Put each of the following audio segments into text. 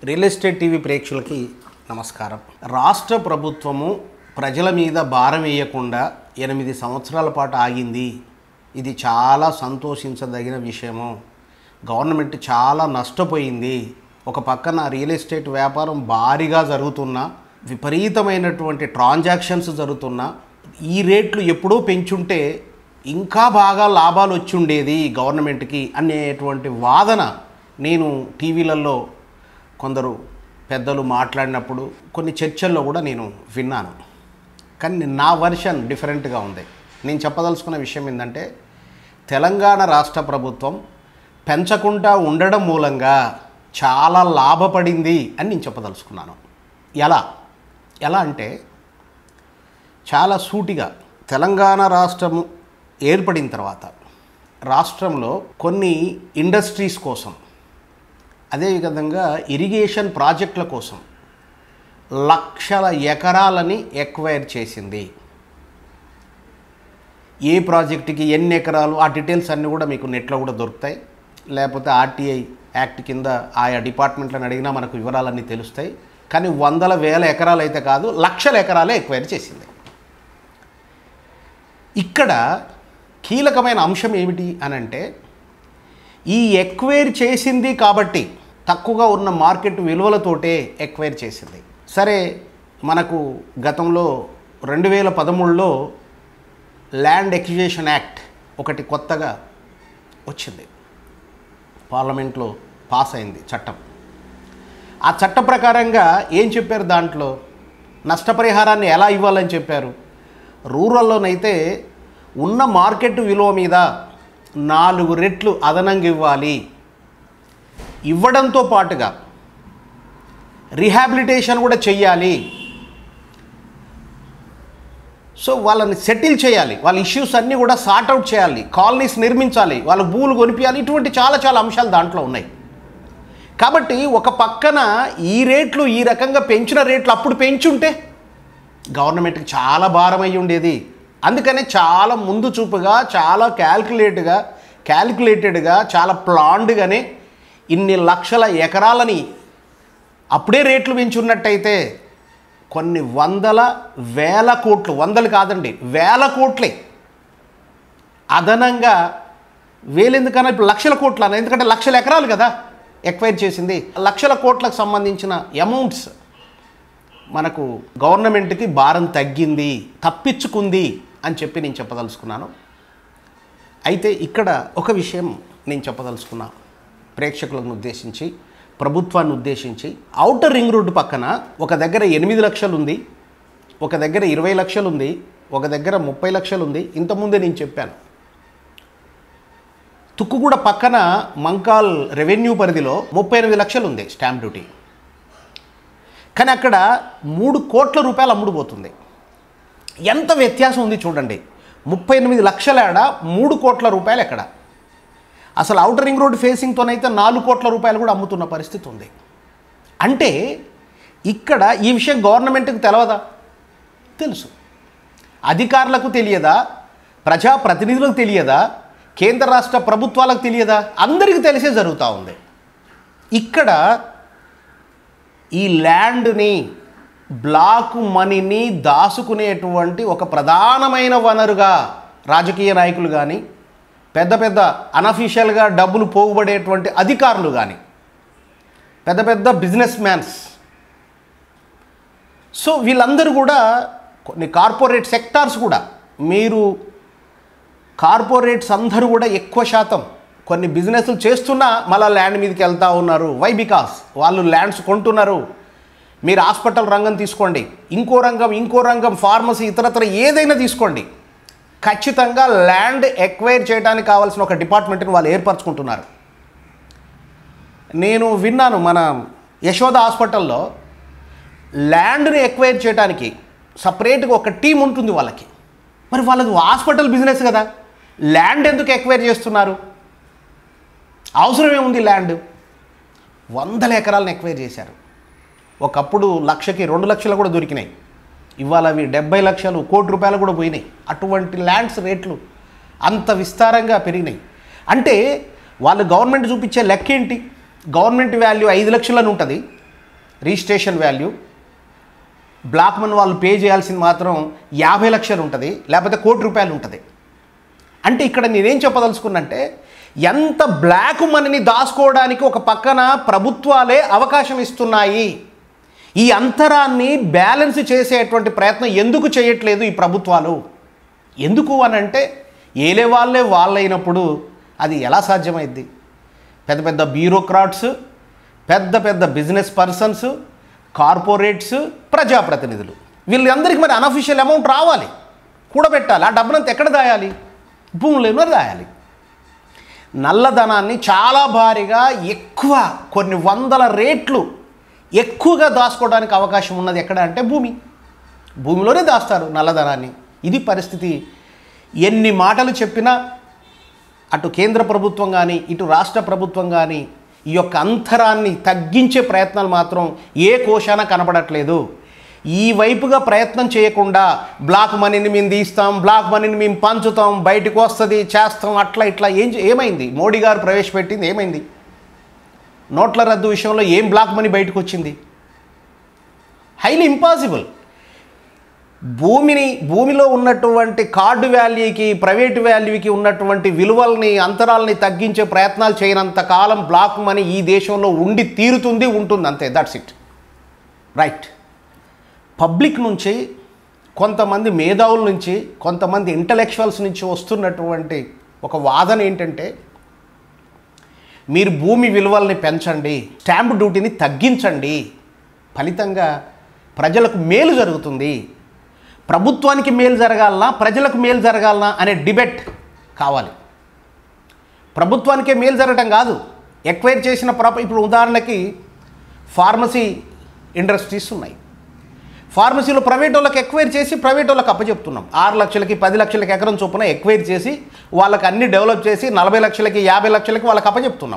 real estate TV ప్రేక్షకులకి నమస్కారం రాష్ట్ర ప్రభుత్వము ప్రజల మీద భారం వేయకుండా ఎనిమిది సంవత్సరాల పాటు ఆగింది ఇది చాలా సంతోషించదగిన విషయము గవర్నమెంట్ చాలా నష్టపోయింది ఒక పక్కన రియల్ ఎస్టేట్ వ్యాపారం భారీగా జరుగుతున్నా విపరీతమైనటువంటి ట్రాన్సాక్షన్స్ జరుగుతున్నా ఈ రేట్లు ఎప్పుడూ పెంచుంటే ఇంకా బాగా లాభాలు వచ్చి ఉండేది గవర్నమెంట్కి అనేటువంటి వాదన నేను టీవీలలో కొందరు పెద్దలు మాట్లాడినప్పుడు కొన్ని చర్చల్లో కూడా నేను విన్నాను కానీ నా వర్షన్ డిఫరెంట్గా ఉంది నేను చెప్పదలుచుకున్న విషయం ఏంటంటే తెలంగాణ రాష్ట్ర ప్రభుత్వం పెంచకుండా ఉండడం మూలంగా చాలా లాభపడింది అని నేను చెప్పదలుచుకున్నాను ఎలా ఎలా అంటే చాలా సూటిగా తెలంగాణ రాష్ట్రము ఏర్పడిన తర్వాత రాష్ట్రంలో కొన్ని ఇండస్ట్రీస్ కోసం అదేవిధంగా ఇరిగేషన్ ప్రాజెక్టుల కోసం లక్షల ఎకరాలని ఎక్వైర్ చేసింది ఏ ప్రాజెక్టుకి ఎన్ని ఎకరాలు ఆ డీటెయిల్స్ అన్నీ కూడా మీకు నెట్లో కూడా దొరుకుతాయి లేకపోతే ఆర్టీఐ యాక్ట్ కింద ఆయా డిపార్ట్మెంట్లను అడిగినా మనకు వివరాలన్నీ తెలుస్తాయి కానీ వందల వేల ఎకరాలు అయితే కాదు లక్షల ఎకరాలే ఎక్వైర్ చేసింది ఇక్కడ కీలకమైన అంశం ఏమిటి అని అంటే ఈ ఎక్వైర్ చేసింది కాబట్టి తక్కువగా ఉన్న మార్కెట్ విలువలతోటే ఎక్వైర్ చేసింది సరే మనకు గతంలో రెండు వేల పదమూడులో ల్యాండ్ ఎక్విజేషన్ యాక్ట్ ఒకటి కొత్తగా వచ్చింది పార్లమెంట్లో పాస్ అయింది చట్టం ఆ చట్ట ప్రకారంగా ఏం చెప్పారు దాంట్లో నష్టపరిహారాన్ని ఎలా ఇవ్వాలని చెప్పారు రూరల్లోనైతే ఉన్న మార్కెట్ విలువ మీద నాలుగు రెట్లు అదనంగా ఇవ్వాలి ఇవ్వడంతో పాటుగా రిహాబిలిటేషన్ కూడా చెయ్యాలి సో వాళ్ళని సెటిల్ చేయాలి వాళ్ళ ఇష్యూస్ అన్నీ కూడా సార్ట్ అవుట్ చేయాలి కాలనీస్ నిర్మించాలి వాళ్ళ భూములు కొనిపించాలి ఇటువంటి చాలా చాలా అంశాలు దాంట్లో ఉన్నాయి కాబట్టి ఒక పక్కన ఈ రేట్లు ఈ రకంగా పెంచిన రేట్లు అప్పుడు పెంచుంటే గవర్నమెంట్కి చాలా భారం అయి ఉండేది అందుకనే చాలా ముందు చూపుగా చాలా క్యాల్కులేట్గా క్యాల్కులేటెడ్గా చాలా ప్లాన్డ్గానే ఇన్ని లక్షల ఎకరాలని అప్పుడే రేట్లు పెంచున్నట్టయితే కొన్ని వందల వేల కోట్లు వందలు కాదండి వేల కోట్లే అదనంగా వేలెందుకన్నా ఇప్పుడు లక్షల కోట్లు అన్న ఎందుకంటే లక్షల ఎకరాలు కదా ఎక్వైర్ చేసింది లక్షల కోట్లకు సంబంధించిన అమౌంట్స్ మనకు గవర్నమెంట్కి భారం తగ్గింది తప్పించుకుంది అని చెప్పి నేను చెప్పదలుచుకున్నాను అయితే ఇక్కడ ఒక విషయం నేను చెప్పదలుచుకున్నా ప్రేక్షకులను ఉద్దేశించి ప్రభుత్వాన్ని ఉద్దేశించి ఔటర్ రింగ్ రోడ్డు పక్కన ఒక దగ్గర ఎనిమిది లక్షలు ఉంది ఒక దగ్గర ఇరవై లక్షలు ఉంది ఒక దగ్గర ముప్పై లక్షలు ఉంది ఇంతకుముందే నేను చెప్పాను తుక్కుగూడ పక్కన మంకాల్ రెవెన్యూ పరిధిలో ముప్పై ఎనిమిది లక్షలు ఉంది స్టాంప్ డ్యూటీ కానీ అక్కడ మూడు కోట్ల రూపాయలు అమ్ముడుపోతుంది ఎంత వ్యత్యాసం ఉంది చూడండి ముప్పై ఎనిమిది లక్షల ఏడ మూడు కోట్ల రూపాయలు ఎక్కడ అసలు అవుటర్ రింగ్ రోడ్ ఫేసింగ్తోనైతే నాలుగు కోట్ల రూపాయలు కూడా అమ్ముతున్న పరిస్థితి ఉంది అంటే ఇక్కడ ఈ విషయం గవర్నమెంట్కి తెలవదా తెలుసు అధికారులకు తెలియదా ప్రజాప్రతినిధులకు తెలియదా కేంద్ర రాష్ట్ర ప్రభుత్వాలకు తెలియదా అందరికీ తెలిసే జరుగుతూ ఉంది ఇక్కడ ఈ ల్యాండ్ని బ్లాక్ మనీని దాచుకునేటువంటి ఒక ప్రధానమైన వనరుగా రాజకీయ నాయకులు కానీ పెద్ద పెద్ద అనఫీషియల్గా డబ్బులు పోగుబడేటువంటి అధికారులు కానీ పెద్ద పెద్ద బిజినెస్ మ్యాన్స్ సో వీళ్ళందరూ కూడా కొన్ని కార్పొరేట్ సెక్టార్స్ కూడా మీరు కార్పొరేట్స్ అందరూ కూడా ఎక్కువ శాతం కొన్ని బిజినెస్లు చేస్తున్నా మళ్ళీ ల్యాండ్ మీదకి వెళ్తూ ఉన్నారు వై బికాస్ వాళ్ళు ల్యాండ్స్ కొంటున్నారు మీరు హాస్పిటల్ రంగం తీసుకోండి ఇంకో రంగం ఇంకో రంగం ఫార్మసీ ఇతరత్ర ఏదైనా తీసుకోండి ఖచ్చితంగా ల్యాండ్ ఎక్వైర్ చేయడానికి కావాల్సిన ఒక డిపార్ట్మెంట్ని వాళ్ళు ఏర్పరచుకుంటున్నారు నేను విన్నాను మన యశోద హాస్పిటల్లో ల్యాండ్ని ఎక్వైర్ చేయడానికి సపరేట్గా ఒక టీం ఉంటుంది వాళ్ళకి మరి వాళ్ళది హాస్పిటల్ బిజినెస్ కదా ల్యాండ్ ఎందుకు ఎక్వైర్ చేస్తున్నారు అవసరం ఏముంది ల్యాండ్ వందల ఎకరాలను ఎక్వైర్ చేశారు ఒకప్పుడు లక్షకి రెండు లక్షలు కూడా దొరికినాయి ఇవాళ అవి డెబ్బై లక్షలు కోటి రూపాయలు కూడా పోయినాయి అటువంటి ల్యాండ్స్ రేట్లు అంత విస్తారంగా పెరిగినాయి అంటే వాళ్ళు గవర్నమెంట్ చూపించే లెక్క ఏంటి గవర్నమెంట్ వాల్యూ ఐదు లక్షలని ఉంటుంది రిజిస్ట్రేషన్ వాల్యూ బ్లాక్ మనీ వాళ్ళు పే చేయాల్సింది మాత్రం యాభై లక్షలు ఉంటుంది లేకపోతే కోటి రూపాయలు ఉంటుంది అంటే ఇక్కడ నేనేం చెప్పదలుచుకున్నంటే ఎంత బ్లాక్ మనీని దాచుకోవడానికి ఒక పక్కన ప్రభుత్వాలే అవకాశం ఇస్తున్నాయి ఈ అంతరాన్ని బ్యాలెన్స్ చేసేటువంటి ప్రయత్నం ఎందుకు చేయట్లేదు ఈ ప్రభుత్వాలు ఎందుకు అని అంటే ఏలే వాళ్ళే వాళ్ళైనప్పుడు అది ఎలా సాధ్యమైద్ది పెద్ద పెద్ద బ్యూరోక్రాట్స్ పెద్ద పెద్ద బిజినెస్ పర్సన్స్ కార్పొరేట్స్ ప్రజాప్రతినిధులు వీళ్ళందరికీ మరి అనఫిషియల్ అమౌంట్ రావాలి కూడబెట్టాలి ఆ డబ్బునంతా ఎక్కడ దాయాలి భూములలో దాయాలి నల్లధనాన్ని చాలా భారీగా ఎక్కువ కొన్ని వందల రేట్లు ఎక్కువగా దాచుకోవడానికి అవకాశం ఉన్నది ఎక్కడ అంటే భూమి భూమిలోనే దాస్తారు నల్లధనాన్ని ఇది పరిస్థితి ఎన్ని మాటలు చెప్పినా అటు కేంద్ర ప్రభుత్వం కానీ ఇటు రాష్ట్ర ప్రభుత్వం కానీ ఈ యొక్క అంతరాన్ని తగ్గించే ప్రయత్నాలు మాత్రం ఏ కోశాన కనపడట్లేదు ఈ వైపుగా ప్రయత్నం చేయకుండా బ్లాక్ మనీని మేము తీస్తాం బ్లాక్ మనీని మేము పంచుతాం బయటకు వస్తుంది చేస్తాం అట్లా ఇట్లా ఏం చే- ఏమైంది మోడీ గారు ప్రవేశపెట్టింది ఏమైంది నోట్ల రద్దు విషయంలో ఏం బ్లాక్ మనీ బయటకు వచ్చింది హైలీ ఇంపాసిబుల్ భూమిని భూమిలో ఉన్నటువంటి కార్డు వాల్యూకి ప్రైవేట్ వాల్యూకి ఉన్నటువంటి విలువల్ని అంతరాలని తగ్గించే ప్రయత్నాలు చేయనంత కాలం బ్లాక్ మనీ ఈ దేశంలో ఉండి తీరుతుంది ఉంటుంది అంతే దట్స్ ఇట్ రైట్ పబ్లిక్ నుంచి కొంతమంది మేధావుల నుంచి కొంతమంది ఇంటలెక్చువల్స్ నుంచి వస్తున్నటువంటి ఒక వాదన ఏంటంటే మీరు భూమి విలువల్ని పెంచండి స్టాంప్ డ్యూటీని తగ్గించండి ఫలితంగా ప్రజలకు మేలు జరుగుతుంది ప్రభుత్వానికి మేలు జరగాలనా ప్రజలకు మేలు జరగాలనా అనే డిబేట్ కావాలి ప్రభుత్వానికే మేలు జరగటం కాదు ఎక్వైర్ చేసిన ప్రాప ఇప్పుడు ఉదాహరణకి ఫార్మసీ ఇండస్ట్రీస్ ఉన్నాయి ఫార్మసీలో ప్రైవేట్ వాళ్ళకి ఎక్వైర్ చేసి ప్రైవేట్ వాళ్ళకి అప్పచెప్తున్నాం ఆరు లక్షలకి పది లక్షలకి ఎకరం చొప్పున ఎక్వైర్ చేసి వాళ్ళకి అన్ని డెవలప్ చేసి నలభై లక్షలకి యాభై లక్షలకి వాళ్ళకి అప్పచెప్తున్నాం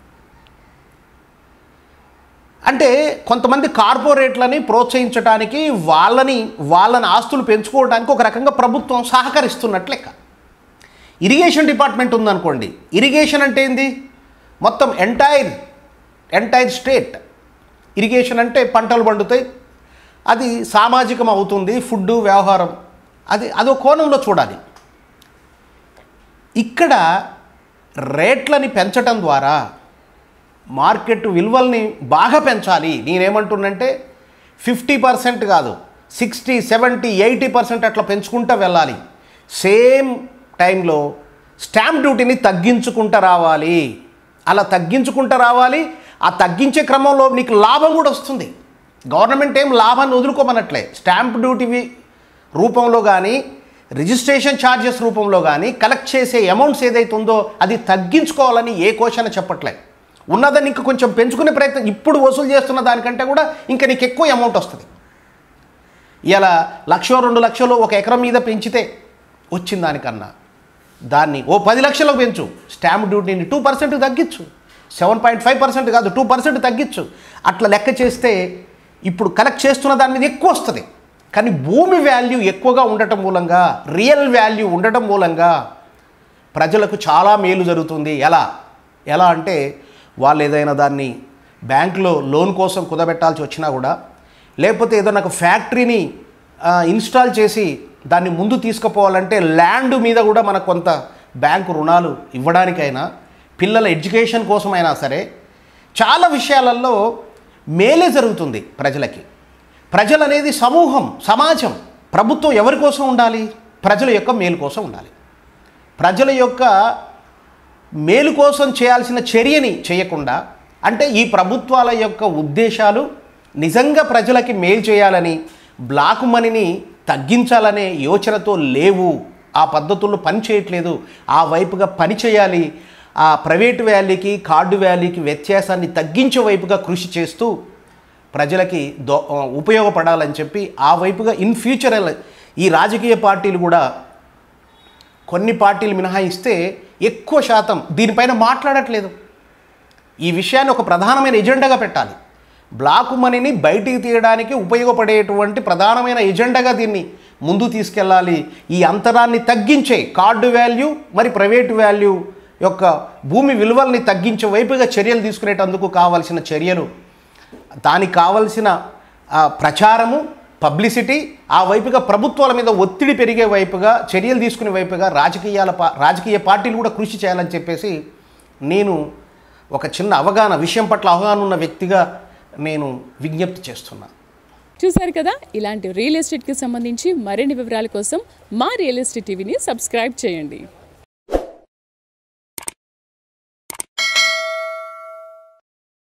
అంటే కొంతమంది కార్పొరేట్లని ప్రోత్సహించడానికి వాళ్ళని వాళ్ళని ఆస్తులు పెంచుకోవడానికి ఒక రకంగా ప్రభుత్వం సహకరిస్తున్నట్లు లెక్క ఇరిగేషన్ డిపార్ట్మెంట్ ఉందనుకోండి ఇరిగేషన్ అంటే ఏంది మొత్తం ఎంటైర్ ఎంటైర్ స్టేట్ ఇరిగేషన్ అంటే పంటలు పండుతాయి అది సామాజికం అవుతుంది ఫుడ్ వ్యవహారం అది అదో కోణంలో చూడాలి ఇక్కడ రేట్లని పెంచటం ద్వారా మార్కెట్ విలువల్ని బాగా పెంచాలి నేనేమంటున్నంటే ఫిఫ్టీ పర్సెంట్ కాదు సిక్స్టీ సెవెంటీ ఎయిటీ పర్సెంట్ అట్లా పెంచుకుంటూ వెళ్ళాలి సేమ్ టైంలో స్టాంప్ డ్యూటీని తగ్గించుకుంటూ రావాలి అలా తగ్గించుకుంటూ రావాలి ఆ తగ్గించే క్రమంలో నీకు లాభం కూడా వస్తుంది గవర్నమెంట్ ఏం లాభాన్ని వదులుకోమనట్లే స్టాంప్ డ్యూటీ రూపంలో కానీ రిజిస్ట్రేషన్ ఛార్జెస్ రూపంలో కానీ కలెక్ట్ చేసే అమౌంట్స్ ఏదైతే ఉందో అది తగ్గించుకోవాలని ఏ కోశాన చెప్పట్లే ఉన్నదాన్ని ఇంకా కొంచెం పెంచుకునే ప్రయత్నం ఇప్పుడు వసూలు చేస్తున్న దానికంటే కూడా ఇంకా నీకు ఎక్కువ అమౌంట్ వస్తుంది ఇలా లక్ష రెండు లక్షలు ఒక ఎకరం మీద పెంచితే వచ్చిన దానికన్నా దాన్ని ఓ పది లక్షలకు పెంచు స్టాంప్ డ్యూటీని టూ పర్సెంట్ తగ్గించు సెవెన్ పాయింట్ ఫైవ్ పర్సెంట్ కాదు టూ పర్సెంట్ తగ్గించు అట్లా లెక్క చేస్తే ఇప్పుడు కలెక్ట్ చేస్తున్న దాని మీద ఎక్కువ వస్తుంది కానీ భూమి వాల్యూ ఎక్కువగా ఉండటం మూలంగా రియల్ వాల్యూ ఉండటం మూలంగా ప్రజలకు చాలా మేలు జరుగుతుంది ఎలా ఎలా అంటే వాళ్ళు ఏదైనా దాన్ని బ్యాంకులో లోన్ కోసం కుదబెట్టాల్సి వచ్చినా కూడా లేకపోతే ఏదైనా ఒక ఫ్యాక్టరీని ఆ, ఇన్స్టాల్ చేసి దాన్ని ముందు తీసుకుపోవాలంటే ల్యాండ్ మీద కూడా మనకు కొంత బ్యాంకు రుణాలు ఇవ్వడానికైనా పిల్లల ఎడ్యుకేషన్ కోసమైనా సరే చాలా విషయాలలో మేలే జరుగుతుంది ప్రజలకి ప్రజలు అనేది సమూహం సమాజం ప్రభుత్వం ఎవరి కోసం ఉండాలి ప్రజల యొక్క మేలు కోసం ఉండాలి ప్రజల యొక్క మేలు కోసం చేయాల్సిన చర్యని చేయకుండా అంటే ఈ ప్రభుత్వాల యొక్క ఉద్దేశాలు నిజంగా ప్రజలకి మేలు చేయాలని బ్లాక్ మనీని తగ్గించాలనే యోచనతో లేవు ఆ పద్ధతుల్లో పని చేయట్లేదు ఆ వైపుగా పని చేయాలి ఆ ప్రైవేట్ వ్యాలీకి కార్డు వ్యాలీకి వ్యత్యాసాన్ని తగ్గించే వైపుగా కృషి చేస్తూ ప్రజలకి దో ఉపయోగపడాలని చెప్పి ఆ వైపుగా ఇన్ ఫ్యూచర్ ఈ రాజకీయ పార్టీలు కూడా కొన్ని పార్టీలు మినహాయిస్తే ఎక్కువ శాతం దీనిపైన మాట్లాడట్లేదు ఈ విషయాన్ని ఒక ప్రధానమైన ఎజెండాగా పెట్టాలి బ్లాక్ మనీని బయటికి తీయడానికి ఉపయోగపడేటువంటి ప్రధానమైన ఎజెండాగా దీన్ని ముందు తీసుకెళ్ళాలి ఈ అంతరాన్ని తగ్గించే కార్డు వాల్యూ మరి ప్రైవేటు వాల్యూ యొక్క భూమి విలువల్ని తగ్గించే వైపుగా చర్యలు తీసుకునేటందుకు కావాల్సిన చర్యలు దానికి కావలసిన ఆ, ప్రచారము పబ్లిసిటీ ఆ వైపుగా ప్రభుత్వాల మీద ఒత్తిడి పెరిగే వైపుగా చర్యలు తీసుకునే వైపుగా రాజకీయాల పా రాజకీయ పార్టీలు కూడా కృషి చేయాలని చెప్పేసి నేను ఒక చిన్న అవగాహన విషయం పట్ల అవగాహన ఉన్న వ్యక్తిగా నేను విజ్ఞప్తి చేస్తున్నా చూశారు కదా ఇలాంటి రియల్ ఎస్టేట్కి సంబంధించి మరిన్ని వివరాల కోసం మా రియల్ ఎస్టేట్ టీవీని సబ్స్క్రైబ్ చేయండి